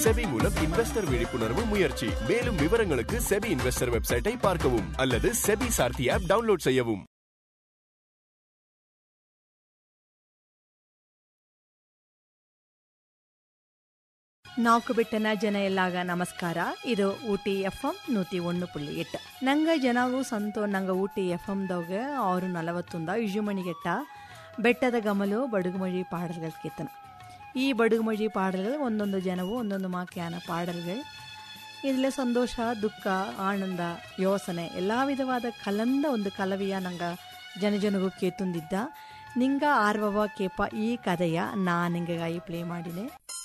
SEBI மூலம் investor விழிப்புணர்வு முயற்சி மேலும் விவரங்களுக்கு செபி இன்வெஸ்டர் வெப்சைட்டை பார்க்கவும் அல்லது செபி சார்த்தி ஆப் டவுன்லோட் செய்யவும் ನಾಲ್ಕು ಬಿಟ್ಟನ ಜನ ಎಲ್ಲಾಗ ನಮಸ್ಕಾರ ಇದು ಊಟಿ ಎಫ್ ಎಂ ನೂತಿ ಒಂದು ಪುಳ್ಳಿ ಎಟ್ಟು ನಂಗೆ ಜನವು ಸಂತೋ ನಂಗೆ ಊಟಿ ಎಫ್ ಎಮ್ದಾಗ ಆರು ನಲವತ್ತೊಂದ ಇಜುಮಣಿಗೆಟ್ಟ ಬೆಟ್ಟದ ಗಮಲು ಬಡುಗುಮಳಿ ಪಾಡಲ್ಗಳ ಕೀರ್ತನ ಈ ಬಡುಗುಮಳಿ ಪಾಡಲ್ಗಳು ಒಂದೊಂದು ಜನವು ಒಂದೊಂದು ಮಾಕ್ಯಾನ ಪಾಡಲ್ಗಳು ಇದರಲ್ಲಿ ಸಂತೋಷ ದುಃಖ ಆನಂದ ಯೋಸನೆ ಎಲ್ಲ ವಿಧವಾದ ಕಲಂದ ಒಂದು ಕಲವಿಯ ನಂಗೆ ಜನಜನಗೂ ಕೇತುಂದಿದ್ದ ನಿಂಗ ಆರ್ವವ ಕೇಪ ಈ ಕಥೆಯ ನಾ ನಿಂಗಾಗಿ ಪ್ಲೇ ಮಾಡಿದೆ